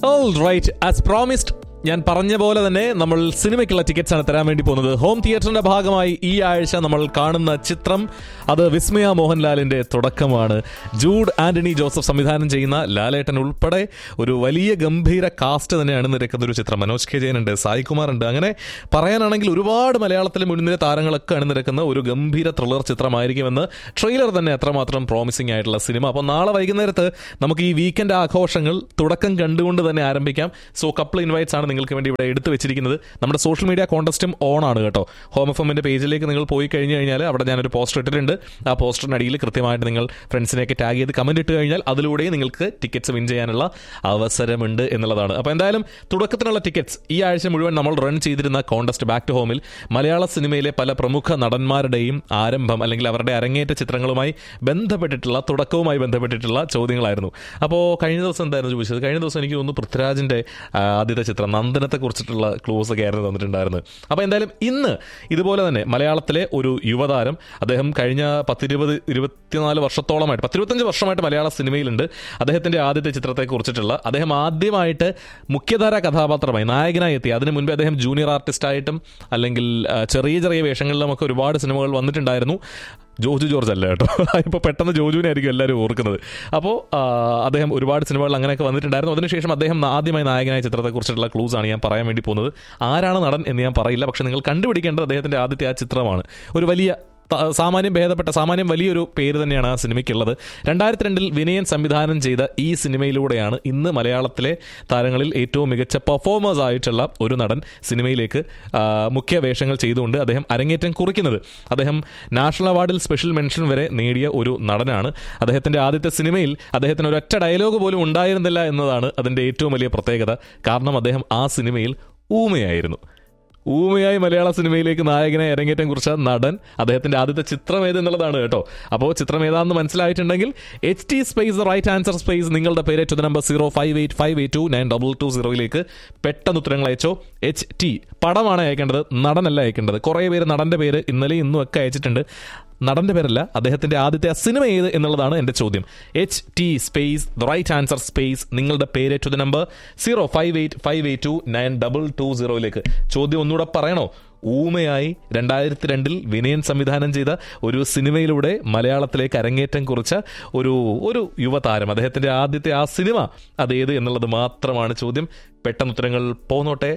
right as promised ഞാൻ പറഞ്ഞ പോലെ തന്നെ നമ്മൾ സിനിമയ്ക്കുള്ള ടിക്കറ്റ്സ് ആണ് തരാൻ വേണ്ടി പോകുന്നത് ഹോം തിയേറ്ററിന്റെ ഭാഗമായി ഈ ആഴ്ച നമ്മൾ കാണുന്ന ചിത്രം അത് വിസ്മയ മോഹൻലാലിന്റെ തുടക്കമാണ് ജൂഡ് ആന്റണി ജോസഫ് സംവിധാനം ചെയ്യുന്ന ലാലേട്ടൻ ഉൾപ്പെടെ ഒരു വലിയ ഗംഭീര കാസ്റ്റ് തന്നെയാണ് നിരക്കുന്ന ഒരു ചിത്രം മനോജ് കെ ജയൻ ഉണ്ട് സായി കുമാർ ഉണ്ട് അങ്ങനെ പറയാനാണെങ്കിൽ ഒരുപാട് മലയാളത്തിലെ മുൻനിര താരങ്ങളൊക്കെ അണിനിരക്കുന്ന ഒരു ഗംഭീര ത്രില്ലർ ചിത്രമായിരിക്കുമെന്ന് ട്രെയിലർ തന്നെ അത്രമാത്രം പ്രോമിസിംഗ് ആയിട്ടുള്ള സിനിമ അപ്പോൾ നാളെ വൈകുന്നേരത്ത് നമുക്ക് ഈ വീക്കെൻഡ് ആഘോഷങ്ങൾ തുടക്കം കണ്ടുകൊണ്ട് തന്നെ ആരംഭിക്കാം സോ കപ്പിൾ ഇൻവൈറ്റ്സ് ആണ് നിങ്ങൾക്ക് വേണ്ടി ഇവിടെ എടുത്തു വെച്ചിരിക്കുന്നത് നമ്മുടെ സോഷ്യൽ മീഡിയ കോൺടസ്റ്റും ഓൺ ആണ് കേട്ടോ ഹോം എഫ് എമ്മിന്റെ പേജിലേക്ക് നിങ്ങൾ പോയി കഴിഞ്ഞു കഴിഞ്ഞാൽ അവിടെ ഞാനൊരു പോസ്റ്റർ ഇട്ടിട്ടുണ്ട് ആ പോസ്റ്ററിനടിയിൽ കൃത്യമായിട്ട് നിങ്ങൾ ഫ്രണ്ട്സിനെയൊക്കെ ടാഗ് ചെയ്ത് കമന്റ് ഇട്ട് കഴിഞ്ഞാൽ അതിലൂടെ നിങ്ങൾക്ക് ടിക്കറ്റ്സ് വിൻ ചെയ്യാനുള്ള അവസരമുണ്ട് എന്നുള്ളതാണ് അപ്പോൾ എന്തായാലും തുടക്കത്തിനുള്ള ടിക്കറ്റ്സ് ഈ ആഴ്ച മുഴുവൻ നമ്മൾ റൺ ചെയ്തിരുന്ന കോൺടസ്റ്റ് ബാക്ക് ടു ഹോമിൽ മലയാള സിനിമയിലെ പല പ്രമുഖ നടന്മാരുടെയും ആരംഭം അല്ലെങ്കിൽ അവരുടെ അരങ്ങേറ്റ ചിത്രങ്ങളുമായി ബന്ധപ്പെട്ടിട്ടുള്ള തുടക്കവുമായി ബന്ധപ്പെട്ടിട്ടുള്ള ചോദ്യങ്ങളായിരുന്നു അപ്പോൾ കഴിഞ്ഞ ദിവസം എന്തായിരുന്നു ചോദിച്ചത് കഴിഞ്ഞ ദിവസം എനിക്ക് തോന്നുന്നു പൃഥ്വിരാജിന്റെ ആ, ആദ്യത്തെ ചിത്രം നന്ദനത്തെ കുറിച്ചിട്ടുള്ള ക്ലോസ് ഒക്കെ ആയിരുന്നു തന്നിട്ടുണ്ടായിരുന്നത് അപ്പോൾ എന്തായാലും ഇന്ന് ഇതുപോലെ തന്നെ മലയാളത്തിലെ ഒരു യുവതാരം അദ്ദേഹം കഴിഞ്ഞ പത്തിരുപത് ഇരുപത്തിനാല് വർഷത്തോളമായിട്ട് പത്തിരുപത്തഞ്ച് വർഷമായിട്ട് മലയാള സിനിമയിലുണ്ട് അദ്ദേഹത്തിന്റെ ആദ്യത്തെ ചിത്രത്തെ കുറിച്ചിട്ടുള്ള അദ്ദേഹം ആദ്യമായിട്ട് മുഖ്യധാര കഥാപാത്രമായി നായകനായി എത്തി അതിനു മുൻപേ അദ്ദേഹം ജൂനിയർ ആർട്ടിസ്റ്റായിട്ടും അല്ലെങ്കിൽ ആ, ചെറിയ ചെറിയ വേഷങ്ങളിലുമൊക്കെ ഒരുപാട് സിനിമകൾ വന്നിട്ടുണ്ടായിരുന്നു ജോജു ജോർജ് അല്ല കേട്ടോ ഇപ്പോൾ പെട്ടെന്ന് ജോജുവിനെ ആയിരിക്കും എല്ലാവരും ഓർക്കുന്നത് അപ്പോൾ അദ്ദേഹം ഒരുപാട് സിനിമകൾ അങ്ങനെയൊക്കെ വന്നിട്ടുണ്ടായിരുന്നു അതിനുശേഷം അദ്ദേഹം ആദ്യമായി നായകനായ ചിത്രത്തെക്കുറിച്ചുള്ള ക്ലൂസ് ആണ് ഞാൻ പറയാൻ വേണ്ടി പോകുന്നത് ആരാണ് നടൻ എന്ന് ഞാൻ പറയില്ല പക്ഷെ നിങ്ങൾ കണ്ടുപിടിക്കേണ്ടത് അദ്ദേഹത്തിന്റെ ആദ്യത്തെ ആ ചിത്രമാണ് ഒരു വലിയ ത- സാമാന്യം ഭേദപ്പെട്ട സാമാന്യം വലിയൊരു പേര് തന്നെയാണ് ആ സിനിമയ്ക്കുള്ളത് രണ്ടായിരത്തി രണ്ടിൽ വിനയൻ സംവിധാനം ചെയ്ത ഈ സിനിമയിലൂടെയാണ് ഇന്ന് മലയാളത്തിലെ താരങ്ങളിൽ ഏറ്റവും മികച്ച പെർഫോമേഴ്സ് ആയിട്ടുള്ള ഒരു നടൻ സിനിമയിലേക്ക് ആ, മുഖ്യ വേഷങ്ങൾ ചെയ്തുകൊണ്ട് അദ്ദേഹം അരങ്ങേറ്റം കുറിക്കുന്നത് അദ്ദേഹം നാഷണൽ അവാർഡിൽ സ്പെഷ്യൽ മെൻഷൻ വരെ നേടിയ ഒരു നടനാണ് അദ്ദേഹത്തിന്റെ ആദ്യത്തെ സിനിമയിൽ അദ്ദേഹത്തിന് ഒരൊറ്റ ഡയലോഗ് പോലും ഉണ്ടായിരുന്നില്ല എന്നതാണ് അതിന്റെ ഏറ്റവും വലിയ പ്രത്യേകത കാരണം അദ്ദേഹം ആ സിനിമയിൽ ഊമയായിരുന്നു ഊമയായി മലയാള സിനിമയിലേക്ക് നായകനെ അരങ്ങേറ്റം കുറിച്ച നടൻ അദ്ദേഹത്തിന്റെ ആദ്യത്തെ ചിത്രം ഏത് എന്നുള്ളതാണ് കേട്ടോ അപ്പോൾ ചിത്രം ഏതാണെന്ന് മനസ്സിലായിട്ടുണ്ടെങ്കിൽ H T space right answer space നിങ്ങളുടെ പേര് to number zero five eight five eight two nine double two സീറോയിലേക്ക് പെട്ടെന്ന് ഉത്തരങ്ങൾ അയച്ചോ എച്ച് ടി പടമാണ് അയക്കേണ്ടത് നടനല്ല അയക്കേണ്ടത് കുറേ പേര് നടന്റെ പേര് ഇന്നലെ ഇന്നും ഒക്കെ അയച്ചിട്ടുണ്ട് നടന്റെ പേരല്ല അദ്ദേഹത്തിന്റെ ആദ്യത്തെ ആ സിനിമ ഏത് എന്നുള്ളതാണ് എന്റെ ചോദ്യം H T space the right answer space നിങ്ങളുടെ പേര് to the number zero five eight five eight two nine double two സീറോയിലേക്ക് ചോദ്യം ഒന്നുകൂടെ പറയണോ ഊമയായി രണ്ടായിരത്തി രണ്ടിൽ വിനയൻ സംവിധാനം ചെയ്ത ഒരു സിനിമയിലൂടെ മലയാളത്തിലേക്ക് അരങ്ങേറ്റം കുറിച്ച ഒരു ഒരു യുവതാരം അദ്ദേഹത്തിന്റെ ആദ്യത്തെ ആ സിനിമ അതേത് എന്നുള്ളത് മാത്രമാണ് ചോദ്യം പെട്ടെന്ന് ഉത്തരങ്ങൾ പോന്നോട്ടെ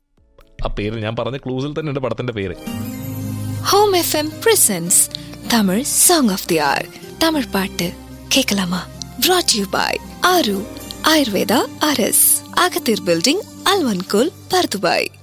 ആ പേര് ഞാൻ പറഞ്ഞ ക്ലൂസിൽ തന്നെ ഉണ്ട് പടത്തിന്റെ പേര് home FM presents Tamil song of the hour Tamil பாட்டு கேட்கலாமா brought you by Aaru Ayurveda RS அகத்தீர் பில்டிங் அல்வன்கோல் பர்துபாய்